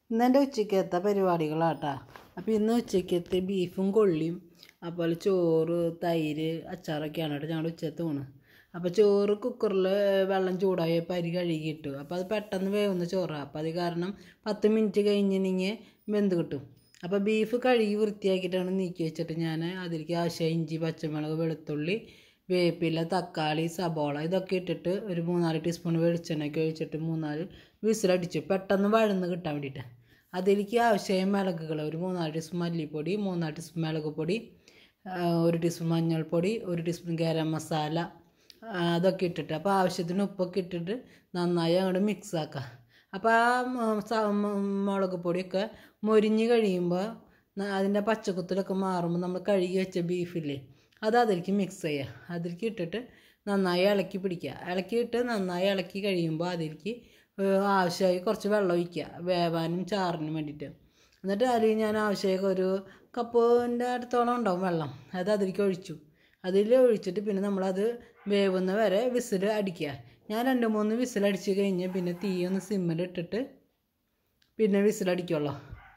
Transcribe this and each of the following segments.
ഇന്ന് എൻ്റെ ഉച്ചക്കത്തെ പരിപാടികളാട്ടാ അപ്പോൾ ഇന്ന് ഉച്ചക്കത്തെ ബീഫും കൊള്ളിയും അതുപോലെ ചോറ് തൈര് അച്ചാറൊക്കെയാണ് കേട്ടോ ഞങ്ങളുടെ ഉച്ചത്തെ ഊണ് അപ്പോൾ ചോറ് കുക്കറിൽ വെള്ളം ചൂടായപ്പോൾ അരി കഴുകിയിട്ടു അപ്പോൾ അത് പെട്ടെന്ന് വേവുന്ന ചോറാണ് അപ്പോൾ അത് കാരണം പത്ത് മിനിറ്റ് കഴിഞ്ഞിനെങ്കിൽ വെന്ത് കിട്ടും അപ്പോൾ ബീഫ് കഴുകി വൃത്തിയാക്കിയിട്ടാണ് നീക്കി വെച്ചിട്ട് ഞാൻ അതിലേക്ക് ആവശ്യം ഇഞ്ചി പച്ചമുളക് വെളുത്തുള്ളി വേപ്പില തക്കാളി സബോള ഇതൊക്കെ ഇട്ടിട്ട് ഒരു മൂന്നാല് ടീസ്പൂൺ വെളിച്ചെണ്ണയൊക്കെ ഒഴിച്ചിട്ട് മൂന്നാല് വിസിലടിച്ചു പെട്ടെന്ന് വഴന്ന് കിട്ടാൻ വേണ്ടിയിട്ട് അതിലേക്ക് ആവശ്യമായ മിളകുകൾ ഒരു മൂന്നാല് ടീസ്പൂൺ മല്ലിപ്പൊടി മൂന്നാല് ടീസ്പൂൺ മുളക് പൊടി ആ, ഒരു ടീസ്പൂൺ മഞ്ഞൾപ്പൊടി ഒരു ടീസ്പൂൺ ഗരം മസാല ആ, അതൊക്കെ ഇട്ടിട്ട് അപ്പോൾ ആവശ്യത്തിന് ഉപ്പൊക്കെ ഇട്ടിട്ട് നന്നായി അങ്ങോട്ട് മിക്സ് ആക്കുക അപ്പോൾ ആ മ- സ- മ- മുളക് പൊടിയൊക്കെ മൊരിഞ്ഞ് കഴിയുമ്പോൾ ന- അതിൻ്റെ പച്ചക്കുത്തിലൊക്കെ മാറുമ്പോൾ നമ്മൾ കഴുകി വെച്ച ബീഫില്ലേ അത് അതിലേക്ക് മിക്സ് ചെയ്യുക അതിലേക്ക് ഇട്ടിട്ട് നന്നായി ഇളക്കി പിടിക്കുക ഇളക്കിയിട്ട് നന്നായി ഇളക്കി കഴിയുമ്പോൾ അതിലേക്ക് ഏഹ്, ആവശ്യമായി കുറച്ച് വെള്ളം ഒഴിക്കുക വേവാനും ചാറിനും വേണ്ടിയിട്ട് എന്നിട്ട് അതിൽ ഞാൻ ആവശ്യമായി ഒരു കപ്പിൻ്റെ അടുത്തോളം ഉണ്ടാവും വെള്ളം അത് അതിലേക്ക് ഒഴിച്ചു അതിൽ ഒഴിച്ചിട്ട് പിന്നെ നമ്മളത് വേവുന്ന വരെ വിസിൽ അടിക്കുക ഞാൻ രണ്ട് മൂന്ന് വിസിൽ അടിച്ച് കഴിഞ്ഞ് പിന്നെ തീ ഒന്ന് സിമ്മിലിട്ടിട്ട് പിന്നെ വിസിലടിക്കുള്ളൂ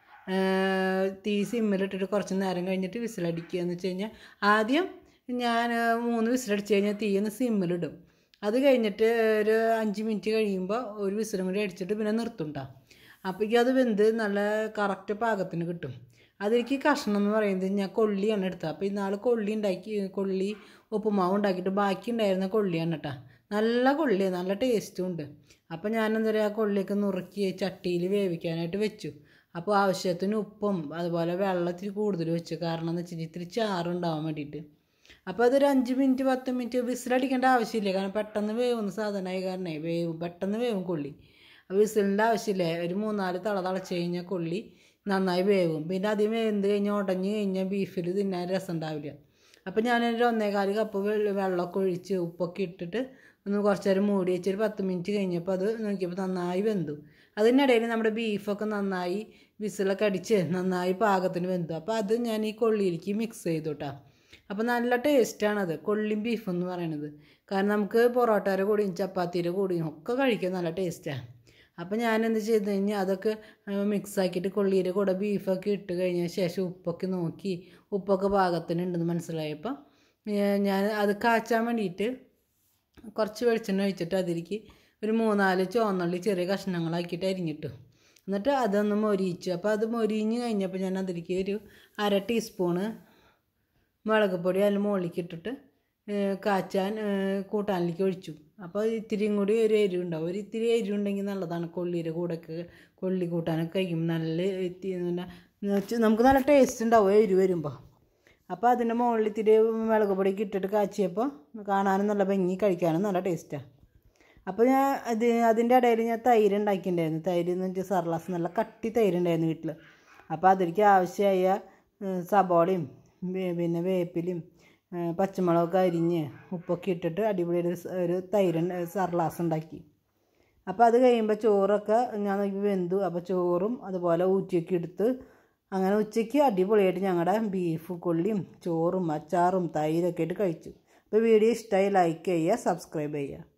തീ സിമ്മിലിട്ടിട്ട് കുറച്ച് നേരം കഴിഞ്ഞിട്ട് വിസിലടിക്കുക എന്ന് വെച്ച് കഴിഞ്ഞാൽ ആദ്യം ഞാൻ മൂന്ന് വിസിലടിച്ച് കഴിഞ്ഞാൽ തീ ഒന്ന് സിമ്മിലിടും അത് കഴിഞ്ഞിട്ട് ഒരു അഞ്ച് മിനിറ്റ് കഴിയുമ്പോൾ ഒരു വിസിലും കൂടി അടിച്ചിട്ട് പിന്നെ നിർത്തുണ്ടാവും അപ്പോഴേക്കും അത് വെന്ത് നല്ല കറക്റ്റ് പാകത്തിന് കിട്ടും അതിലേക്ക് കഷ്ണം എന്ന് പറയുന്നത് ഞാൻ കൊള്ളിയാണ് എടുത്തത് അപ്പോൾ ഇന്നാൾ കൊള്ളി ഉണ്ടാക്കി കൊള്ളി ഉപ്പുമാവ് ഉണ്ടാക്കിയിട്ട് ബാക്കി ഉണ്ടായിരുന്ന കൊള്ളിയാണ് കേട്ടോ നല്ല കൊള്ളിയാണ് നല്ല ടേസ്റ്റും ഉണ്ട് അപ്പോൾ ഞാൻ എന്താ പറയുക ആ കൊള്ളിയൊക്കെ നുറുക്കി ചട്ടിയിൽ വേവിക്കാനായിട്ട് വെച്ചു അപ്പോൾ ആവശ്യത്തിന് ഉപ്പും അതുപോലെ വെള്ളത്തിൽ കൂടുതൽ വെച്ചു കാരണം എന്ന് വെച്ചാൽ ഇത്തിരി ചാറുണ്ടാവാൻ വേണ്ടിയിട്ട് അപ്പോൾ അതൊരു അഞ്ച് മിനിറ്റ് പത്ത് മിനിറ്റ് വിസിലടിക്കേണ്ട ആവശ്യമില്ല കാരണം പെട്ടെന്ന് വേവുന്ന സാധനമായി കാരണേ വേവും പെട്ടെന്ന് വേവും കൊള്ളി അപ്പോൾ വിസിലിൻ്റെ ആവശ്യമില്ല ഒരു മൂന്നാല് തള തിളച്ച് കഴിഞ്ഞാൽ കൊള്ളി നന്നായി വേവും പിന്നെ അധികം വേന്ത് കഴിഞ്ഞാൽ ഉടഞ്ഞ് കഴിഞ്ഞാൽ ബീഫിൽ തിന്നാൻ രസം ഉണ്ടാവില്ല അപ്പോൾ ഞാനൊരു ഒന്നേകാല് കപ്പ് വെള്ള- വെള്ളമൊക്കെ ഒഴിച്ച് ഉപ്പൊക്കെ ഇട്ടിട്ട് ഒന്ന് കുറച്ച് നേരം മൂടി വെച്ച് ഒരു പത്ത് മിനിറ്റ് കഴിഞ്ഞപ്പോൾ അത് നോക്കിയപ്പോൾ നന്നായി വെന്തു അതിനിടയിൽ നമ്മുടെ ബീഫൊക്കെ നന്നായി വിസിലൊക്കെ അടിച്ച് നന്നായി പാകത്തിന് വെന്തു അപ്പോൾ അത് ഞാൻ ഈ കൊള്ളിയിലേക്ക് മിക്സ് ചെയ്തു കേട്ടോ അപ്പോൾ നല്ല ടേസ്റ്റാണത് കൊള്ളിയും ബീഫ് എന്ന് പറയണത് കാരണം നമുക്ക് പൊറോട്ടയുടെ കൂടിയും ചപ്പാത്തിയുടെ കൂടിയും ഒക്കെ കഴിക്കാൻ നല്ല ടേസ്റ്റാണ് അപ്പോൾ ഞാൻ എന്ത് ചെയ്ത് കഴിഞ്ഞാൽ അതൊക്കെ മിക്സ് ആക്കിയിട്ട് കൊള്ളിയുടെ കൂടെ ബീഫൊക്കെ ഇട്ട് കഴിഞ്ഞ ശേഷം ഉപ്പൊക്കെ നോക്കി ഉപ്പൊക്കെ പാകത്തിനുണ്ടെന്ന് മനസ്സിലായപ്പോൾ ഏഹ് ഞാൻ അത് കാച്ചാൻ വേണ്ടിയിട്ട് കുറച്ച് വെളിച്ചെണ്ണ ഒഴിച്ചിട്ട് അതിലേക്ക് ഒരു മൂന്നാല് ചുവന്നുള്ളി ചെറിയ കഷ്ണങ്ങളാക്കിയിട്ട് അരിഞ്ഞിട്ടു എന്നിട്ട് അതൊന്ന് മൊരിയിച്ചു അപ്പോൾ അത് മൊരിഞ്ഞ് കഴിഞ്ഞപ്പോൾ ഞാൻ അതിലേക്ക് ഒരു അര ടീസ്പൂണ് മുളക് പൊടി അതിൽ മുകളിലേക്ക് ഇട്ടിട്ട് ഏഹ് കാച്ചാൻ ഏഹ് കൂട്ടാനിലേക്ക് ഒഴിച്ചു അപ്പോൾ ഇത്തിരിയും കൂടി ഒരു എരിവ് ഉണ്ടാവും ഒരു ഇത്തിരി എരിവ് ഉണ്ടെങ്കിൽ നല്ലതാണ് കൊള്ളിയുടെ കൂടെയൊക്കെ കൊള്ളി കൂട്ടാനൊക്കെ കഴിക്കും നല്ല ഇത്തി- പിന്നെ എന്ന് വെച്ചാൽ നമുക്ക് നല്ല ടേസ്റ്റ് ഉണ്ടാവും എരിവ് വരുമ്പോൾ അപ്പോൾ അതിൻ്റെ മുകളിൽ ഇത്തിരി മുളക് പൊടിയൊക്കെ ഇട്ടിട്ട് കാച്ചിയപ്പോൾ കാണാനും നല്ല ഭംഗി കഴിക്കാനും നല്ല ടേസ്റ്റാണ് അപ്പോൾ ഞാൻ അത് അതിൻ്റെ ഇടയിൽ ഞാൻ തൈര് ഉണ്ടാക്കിയിട്ടുണ്ടായിരുന്നു തൈര് എന്ന് വെച്ചാൽ സർലാസ് നല്ല കട്ടി തൈര് ഉണ്ടായിരുന്നു വീട്ടിൽ അപ്പോൾ അതിലേക്ക് ആവശ്യമായ ഏഹ്, സബോളയും വേ- പിന്നെ വേപ്പിലും ഏഹ്, പച്ചമുളകൊക്കെ അരിഞ്ഞ് ഉപ്പൊക്കെ ഇട്ടിട്ട് അടിപൊളി ഒരു സ- ഒരു തൈര് ഉണ്ട്- സർലാസ് ഉണ്ടാക്കി അപ്പോൾ അത് കഴിയുമ്പോൾ ചോറൊക്കെ ഞാൻ നോക്കി വെന്തു അപ്പോൾ ചോറും അതുപോലെ ഊറ്റിയൊക്കെ എടുത്ത് അങ്ങനെ ഉച്ചയ്ക്ക് അടിപൊളിയായിട്ട് ഞങ്ങളുടെ ബീഫ് കൊള്ളിയും ചോറും അച്ചാറും തൈരൊക്കെ ആയിട്ട് കഴിച്ചു അപ്പോൾ വീഡിയോ ഇഷ്ടമായി ലൈക്ക് ചെയ്യുക സബ്സ്ക്രൈബ് ചെയ്യുക